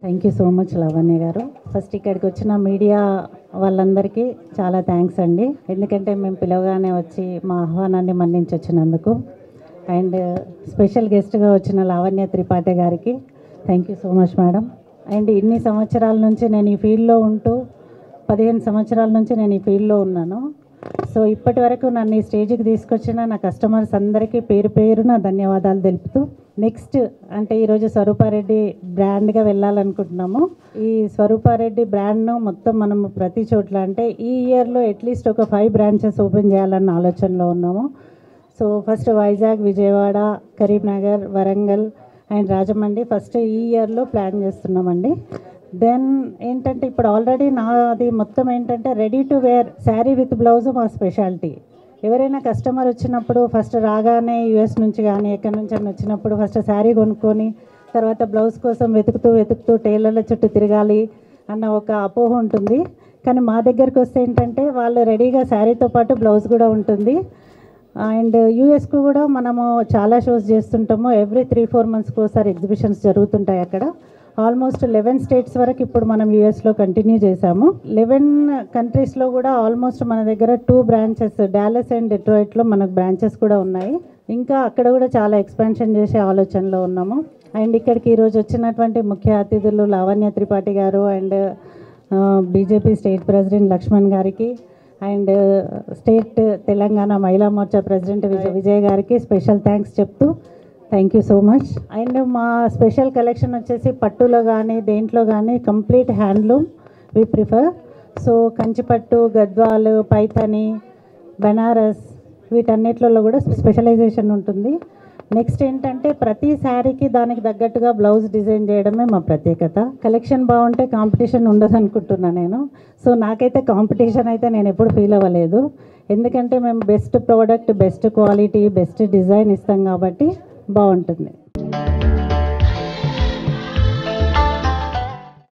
thank you so much Lavanya garu first ఇక్కడికి వచ్చిన media వాళ్ళందరికీ చాలా థ్యాంక్స్ అండి ఎందుకంటే మేము పిలవగానే వచ్చి మా ఆహ్వానాన్ని మన్నించి వచ్చినందుకు అండ్ స్పెషల్ గెస్ట్గా వచ్చిన లావణ్య త్రిపాఠి గారికి thank you so much madam and ఇన్ని సంవత్సరాల నుంచి నేను ఈ ఫీల్డ్లో ఉంటూ పదిహేను సంవత్సరాల నుంచి నేను ఈ ఫీల్డ్లో ఉన్నాను సో ఇప్పటి వరకు నన్ను ఈ స్టేజ్కి తీసుకొచ్చిన నా కస్టమర్స్ అందరికీ పేరు పేరున ధన్యవాదాలు తెలుపుతూ నెక్స్ట్ అంటే ఈరోజు స్వరూపారెడ్డి బ్రాండ్గా వెళ్ళాలనుకుంటున్నాము ఈ స్వరూపారెడ్డి బ్రాండ్ను మొత్తం మనము ప్రతి చోట్ల అంటే ఈ ఇయర్లో అట్లీస్ట్ ఒక ఫైవ్ బ్రాంచెస్ ఓపెన్ చేయాలన్న ఆలోచనలో ఉన్నాము so first Vizag Vijayawada Karimnagar Warangal and Rajahmundry first ఈ ఇయర్లో ప్లాన్ చేస్తున్నామండి దెన్ ఏంటంటే ఇప్పుడు ఆల్రెడీ నాది మొత్తం ఏంటంటే ready to wear sari with blouse మా స్పెషాలిటీ ఎవరైనా కస్టమర్ వచ్చినప్పుడు ఫస్ట్ రాగానే యూఎస్ నుంచి కానీ ఎక్కడి నుంచి అయినా వచ్చినప్పుడు ఫస్ట్ శారీ కొనుక్కొని తర్వాత బ్లౌజ్ కోసం వెతుకుతూ వెతుకుతూ టైలర్ల చుట్టూ తిరగాలి అన్న ఒక అపోహ ఉంటుంది కానీ మా దగ్గరికి వస్తే ఏంటంటే వాళ్ళు రెడీగా శారీతో పాటు బ్లౌజ్ కూడా ఉంటుంది అండ్ యూఎస్కు కూడా మనము చాలా షోస్ చేస్తుంటాము ఎవ్రీ త్రీ ఫోర్ మంత్స్కి ఒకసారి ఎగ్జిబిషన్స్ జరుగుతుంటాయి అక్కడ ఆల్మోస్ట్ లెవెన్ స్టేట్స్ వరకు ఇప్పుడు మనం యూఎస్లో కంటిన్యూ చేశాము లెవెన్ కంట్రీస్లో కూడా ఆల్మోస్ట్ మన దగ్గర టూ బ్రాంచెస్ డాలస్ అండ్ డెట్రాయిట్లో మనకు బ్రాంచెస్ కూడా ఉన్నాయి ఇంకా అక్కడ కూడా చాలా ఎక్స్పాన్షన్ చేసే ఆలోచనలో ఉన్నాము అండ్ ఇక్కడికి ఈరోజు వచ్చినటువంటి ముఖ్య అతిథులు Lavanya Tripathi garu and BJP state president Laxman గారికి అండ్ స్టేట్ తెలంగాణ మహిళా మోర్చా ప్రెసిడెంట్ విజయ్ విజయ్ గారికి స్పెషల్ థ్యాంక్స్ చెప్తూ thank you so much and మా స్పెషల్ కలెక్షన్ వచ్చేసి పట్టులో కానీ దేంట్లో కానీ complete handloom we prefer so Kanchipattu Gadwal Paithani Banaras వీటన్నిటిలో కూడా స్పెషలైజేషన్ ఉంటుంది నెక్స్ట్ ఏంటంటే ప్రతి శారీకి దానికి తగ్గట్టుగా బ్లౌజ్ డిజైన్ చేయడమే మా ప్రత్యేకత కలెక్షన్ బాగుంటే కాంపిటీషన్ ఉండదు అనుకుంటున్నా నేను సో నాకైతే కాంపిటీషన్ అయితే నేను ఎప్పుడు ఫీల్ అవ్వలేదు ఎందుకంటే మేము best product best quality best design ఇస్తాం కాబట్టి బాగుంటుంది